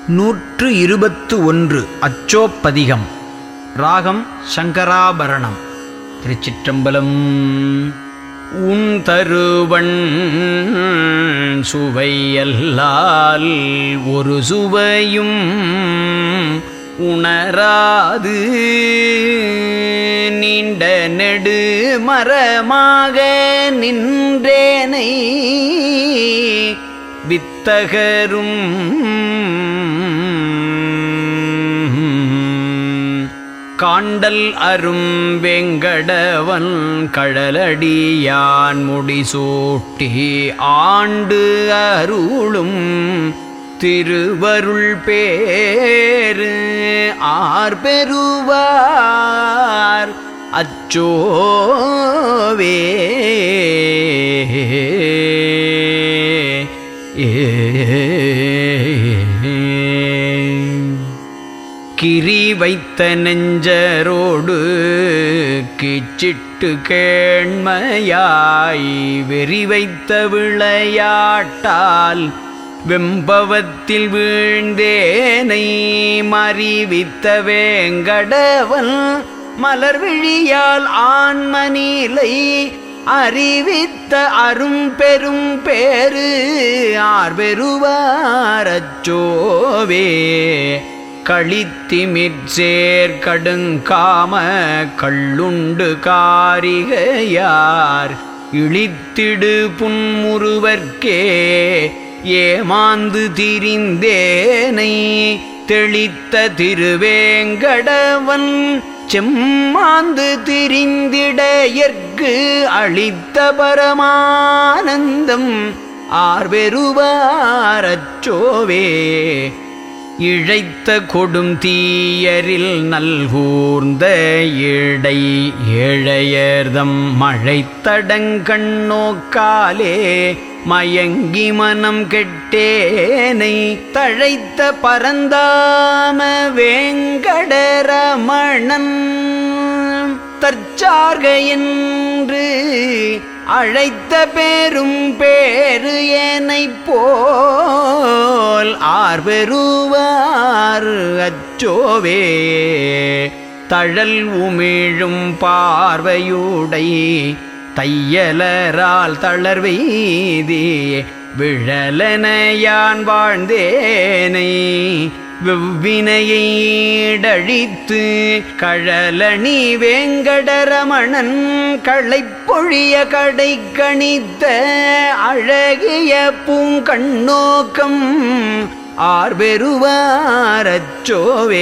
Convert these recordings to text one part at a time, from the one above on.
நூற்று இருபத்து ஒன்று அச்சோப்பதிகம் ராகம் சங்கராபரணம் திருச்சிற்றம்பலம் உன் தருவன் சுவையல்லால் ஒரு சுவையும் உணராது நீண்ட நெடு மரமாக நின்றேனை வித்தகரும் காண்டல் அரும் வெங்கடவன் கழலடியான் முடிசூட்டி ஆண்டு அருளும் திருவருள் பேரு ஆர் பெறுவார் அச்சோவே கிரி வைத்த நெஞ்சரோடு கிச்சிட்டு கேண்மையாய் வெறி வைத்த விளையாட்டால் வெம்பவத்தில் வீழ்ந்தேனை மறிவித்த வேங்கடவன் மலர் விழியால் ஆன்மனிலை அறிவித்த அரும் பெரும் பேரு ஆர்பெறுவாரச்சோவே களித்திமிற்சேர் கடுங்காம கள்ளுண்டு காரிகையார் இழித்திடு புன்முறுவர்க்கே ஏமாந்து திரிந்தேனை தெளித்த திருவேங்கடவன் செம்மாந்து திரிந்திடையற்கு அளித்த பரமானந்தம் ஆர்வெறுவாரச்சோவே இழைத்த கொடும் தீயரில் நல்கூர்ந்த இடை ஏழையர்தம் மழைத்தடங்கண்ணோக்காலே மயங்கி மனம் கெட்டேனை தழைத்த பரந்தாம வேங்கடரமணன் தற்சார்க என்று அழைத்த பேரும் பேரு ஏனை போல் ஆர் பெறுவார் அச்சோவே தழல் உமிழும் பார்வையுடை தையலரால் தளர்வெய்தி விழலனையான் வாழ்ந்தேனை வெவ்வினையீடழித்து கழலணி வேங்கடரமணன் களைப்பொழிய கடை கணித்த அழகிய பூங்கண்ணோக்கம் ஆர்பெறுவாரச்சோவே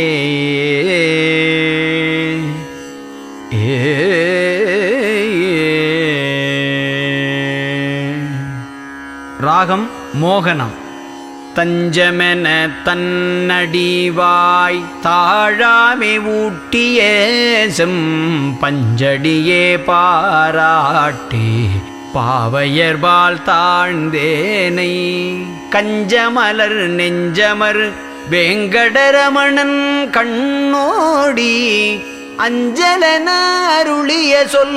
ராகம் மோகனம் தஞ்சமென தன்னடிவாய் தாழாமே ஊட்டிய செம் பஞ்சடியே பாராட்டி பாவையர்பால் தாழ்ந்தேனை கஞ்சமலர் நெஞ்சமர் வேங்கடரமணன் கண்ணோடி அஞ்சலன அருளிய சொல்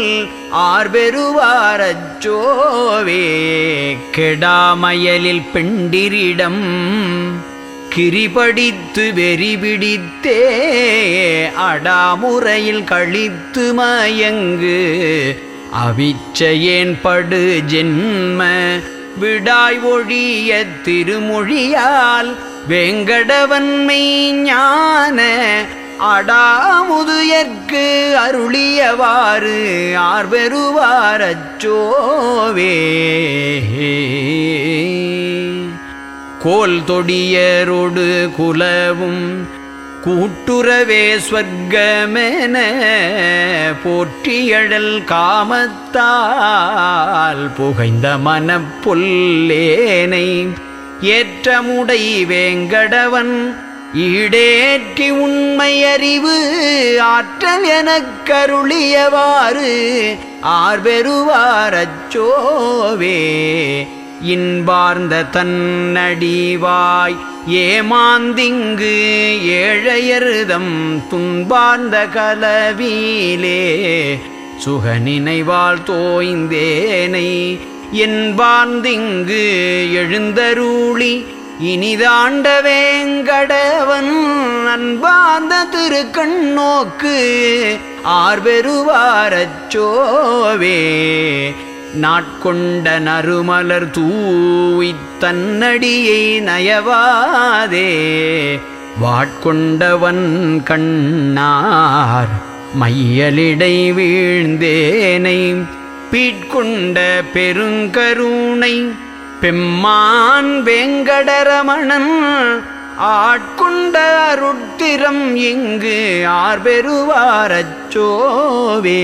ஆர்பெறுவாரச்சோவே கெடாமயலில் பெண்டிரிடம் கிரிபடித்து வெறிபிடித்தே அடாமுறையில் கழித்து மயங்கு அவிச்சையேன் படு ஜென்ம விடாய் ஒழிய திருமொழியால் வேங்கடவன்மை ஞான அடாமுதுயர்க்கு அருளியவாறு ஆர்வெறுவாரச்சோவே கோல் தொடியரோடு குலவும் கூட்டுறவே ஸ்வர்க்கமென போற்றியழல் காமத்தால் புகைந்த மனப்புல்லேனை ஏற்றமுடை வேங்கடவன் ஈடேற்றி உண்மை அறிவு ஆற்றல் எனக்கருளியவாறு ஆர்வெறுவாரச்சோவே இன்பார்ந்த தன்னடிவாய் ஏமாந்திங்கு ஏழையருதம் துன்பார்ந்த கலவிலே சுகநினைவாள் தோய்ந்தேனை என்பார்ந்திங்கு எழுந்தருளி இனிதாண்ட வேங்கடவன் அன்பார்ந்த திருக்கண் நோக்கு ஆர்பெருவாரச் சோவே நாட்கொண்ட நறுமலர் தூவித் தன்னடியை நயவாதே வாட்கொண்டவன் கண்ணார் மையலிடை வீழ்ந்தேனை பீட்கொண்ட பெருங்கருணை பெம்மான் வேங்கடரமணன் ஆட்கொண்ட அருட்திறம் இங்கு ஆர்பெருவாரச் சோவே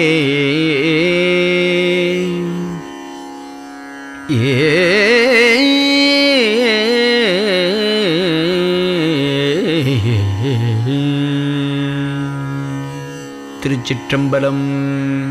திருச்சிற்றம்பலம்